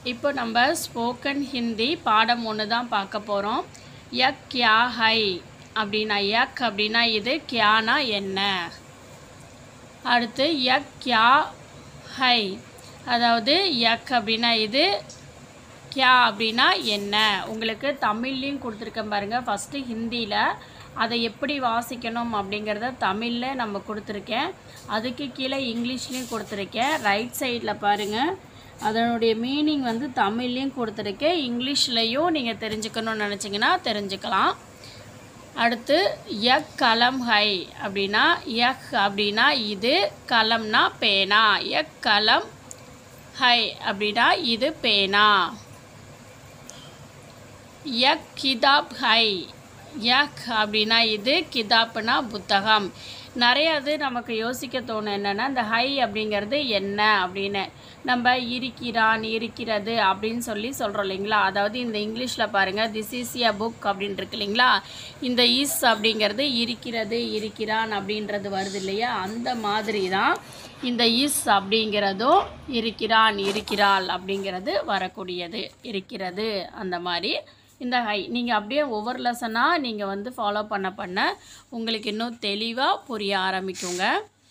இப்போ நம்ம ஸ்போக்கன் ஹிந்தி பாடம் ஒன்று தான் பார்க்க போகிறோம் யக் கியா ஹை அப்படின்னா யக் அப்படின்னா இது கியானா என்ன அடுத்து யக் கியா ஹை அதாவது யக் அப்படின்னா இது கியா அப்படின்னா என்ன உங்களுக்கு தமிழ்லையும் கொடுத்துருக்கேன் பாருங்கள் ஃபஸ்ட்டு ஹிந்தியில் அதை எப்படி வாசிக்கணும் அப்படிங்கிறத தமிழில் நம்ம கொடுத்துருக்கேன் அதுக்கு கீழே இங்கிலீஷ்லேயும் கொடுத்துருக்கேன் ரைட் சைடில் பாருங்கள் அதனுடைய மீனிங் வந்து தமிழ்லேயும் கொடுத்துருக்கேன் இங்கிலீஷ்லேயும் நீங்கள் தெரிஞ்சுக்கணும்னு நினச்சிங்கன்னா தெரிஞ்சுக்கலாம் அடுத்து யக் கலம் ஹை அப்படின்னா யக் அப்படின்னா இது கலம்னா பேனா யக் கலம் ஹை அப்படின்னா இது பேனா யக் கிதாப் ஹை யக் அப்படின்னா இது கிதாப்னா புத்தகம் நிறைய அது நமக்கு யோசிக்க தோணும் என்னென்னா இந்த ஹை அப்படிங்கிறது என்ன அப்படின்னு நம்ம இருக்கிறான் இருக்கிறது அப்படின்னு சொல்லி சொல்கிறோம் இல்லைங்களா அதாவது இந்த இங்கிலீஷில் பாருங்கள் திஸ் இஸ் எ புக் அப்படின்னு இருக்கு இல்லைங்களா இந்த இஸ் அப்படிங்கிறது இருக்கிறது இருக்கிறான் அப்படின்றது வருது இல்லையா அந்த மாதிரி தான் இந்த இஸ் அப்படிங்கிறதும் இருக்கிறான் இருக்கிறாள் அப்படிங்கிறது வரக்கூடியது இருக்கிறது அந்த மாதிரி இந்த ஹை நீங்கள் அப்படியே ஒவ்வொரு லெசனாக நீங்கள் வந்து ஃபாலோ பண்ண பண்ண உங்களுக்கு இன்னும் தெளிவாக புரிய ஆரம்பிக்குங்க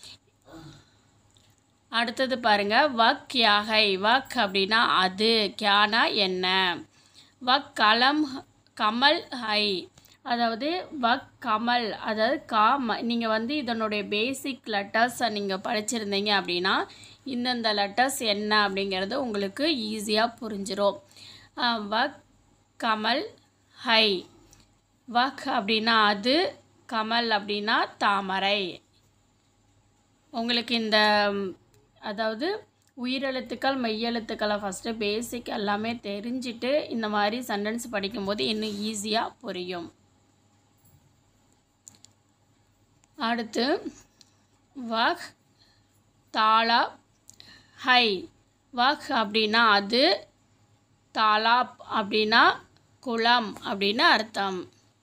அடுத்தது பாருங்கள் வக் யாகை வக் அப்படின்னா அது கியானா என்ன வக் கலம் கமல் ஹை அதாவது வக் கமல் அதாவது கா ம நீங்கள் வந்து இதனுடைய பேசிக் லெட்டர்ஸை நீங்கள் படிச்சிருந்தீங்க அப்படின்னா இந்தந்த லெட்டர்ஸ் என்ன அப்படிங்கிறது உங்களுக்கு ஈஸியாக புரிஞ்சிடும் வக் கமல் ஹை வக் அப்படின்னா அது கமல் அப்படின்னா தாமரை உங்களுக்கு இந்த அதாவது உயிரெழுத்துக்கள் மெய்யெழுத்துக்களை ஃபஸ்ட்டு பேசிக் எல்லாமே தெரிஞ்சுட்டு இந்த மாதிரி சென்டென்ஸ் படிக்கும்போது இன்னும் ஈஸியாக புரியும் அடுத்து வக் தாளா ஹை வக் அப்படின்னா அது தாலாப் அப்படின்னா குளம் அப்படின்னு அர்த்தம்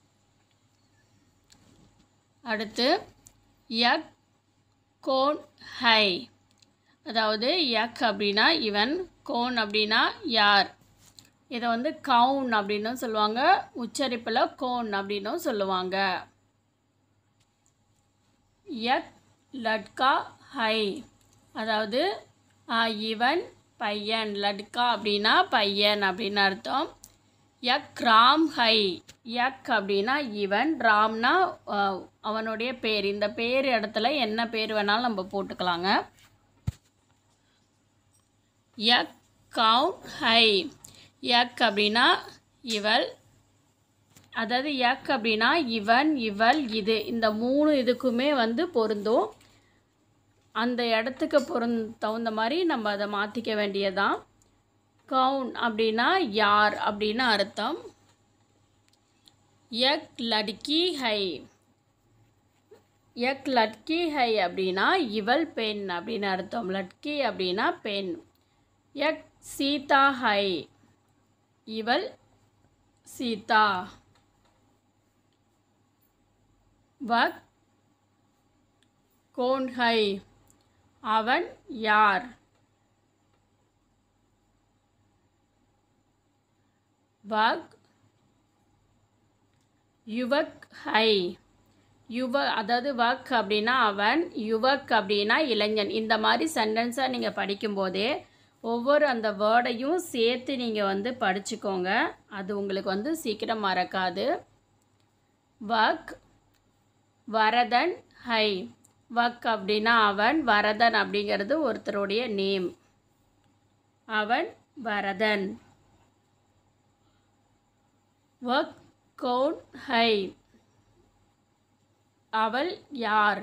அடுத்து யக் கோன் ஹை அதாவது யக் அப்படின்னா இவன் கோன் அப்படின்னா யார் இதை வந்து கவுன் அப்படின்னும் சொல்லுவாங்க உச்சரிப்பில் கோன் அப்படின்னும் சொல்லுவாங்க யக் லட்கா ஹை அதாவது இவன் பையன் லட்கா அப்படின்னா பையன் அப்படின்னு அர்த்தம் யக் ராம் ஹை யக் அப்படின்னா இவன் ராம்னா அவனுடைய பேர் இந்த பேர் இடத்துல என்ன பேர் வேணாலும் நம்ம போட்டுக்கலாங்க யக் கவுன் ஹை யக் அப்படின்னா இவள் அதாவது யக் அப்படின்னா இவன் இவள் இது இந்த மூணு இதுக்குமே வந்து பொருந்தும் அந்த இடத்துக்கு பொருந் தகுந்த மாதிரி நம்ம அதை மாற்றிக்க வேண்டியதான் கவுன் அப்படின்னா யார் அப்படின்னு அர்த்தம் யக் லட்கி ஹை யக் லட்கி ஹை அப்படின்னா இவள் பெண் அப்படின்னு அர்த்தம் லட்கி அப்படின்னா பெண் யக் சீதா ஹை இவள் சீதா வக் கோன் ஹை அவன் யார் வக் யுவக் ஹை யுவ அதாவது வக் அப்படின்னா அவன் யுவக் அப்படின்னா இளைஞன் இந்த மாதிரி சென்டென்ஸை நீங்கள் படிக்கும்போதே ஒவ்வொரு அந்த வேர்டையும் சேர்த்து நீங்கள் வந்து படிச்சுக்கோங்க அது உங்களுக்கு வந்து சீக்கிரம் மறக்காது வக் வரதன் ஹை வக் அப்படின்னா அவன் வரதன் அப்படிங்கிறது ஒருத்தருடைய நேம் அவன் வரதன் வக் கவுன் ஹை அவள் யார்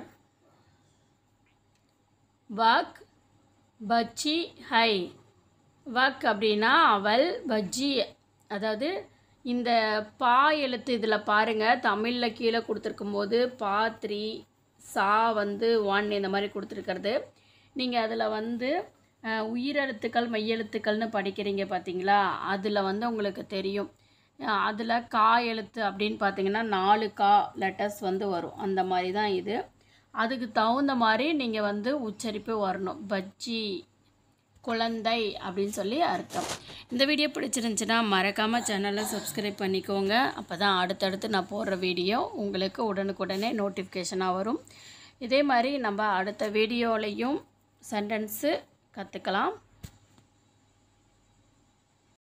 வக் பச்சி ஹை வக் அப்படின்னா அவள் பஜ்ஜி அதாவது இந்த பா எழுத்து இதில் பாருங்கள் தமிழில் கீழே கொடுத்துருக்கும் போது பா த்ரீ சா வந்து ஒன் இந்த மாதிரி கொடுத்துருக்கிறது நீங்கள் அதில் வந்து உயிரெழுத்துக்கள் மெய்யெழுத்துக்கள்னு படிக்கிறீங்க பார்த்தீங்களா அதில் வந்து உங்களுக்கு தெரியும் அதில் கா எழுத்து அப்படின்னு பார்த்தீங்கன்னா நாலு கா லெட்டர்ஸ் வந்து வரும் அந்த மாதிரி தான் இது அதுக்கு தகுந்த மாதிரி நீங்கள் வந்து உச்சரிப்பு வரணும் பஜ்ஜி குழந்தை அப்படின்னு சொல்லி அர்த்தம் இந்த வீடியோ பிடிச்சிருந்துச்சுன்னா மறக்காமல் சேனலை சப்ஸ்கிரைப் பண்ணிக்கோங்க அப்போ தான் அடுத்தடுத்து நான் போடுற வீடியோ உங்களுக்கு உடனுக்குடனே நோட்டிஃபிகேஷனாக வரும் இதே மாதிரி நம்ம அடுத்த வீடியோலையும் சென்டென்ஸு கற்றுக்கலாம்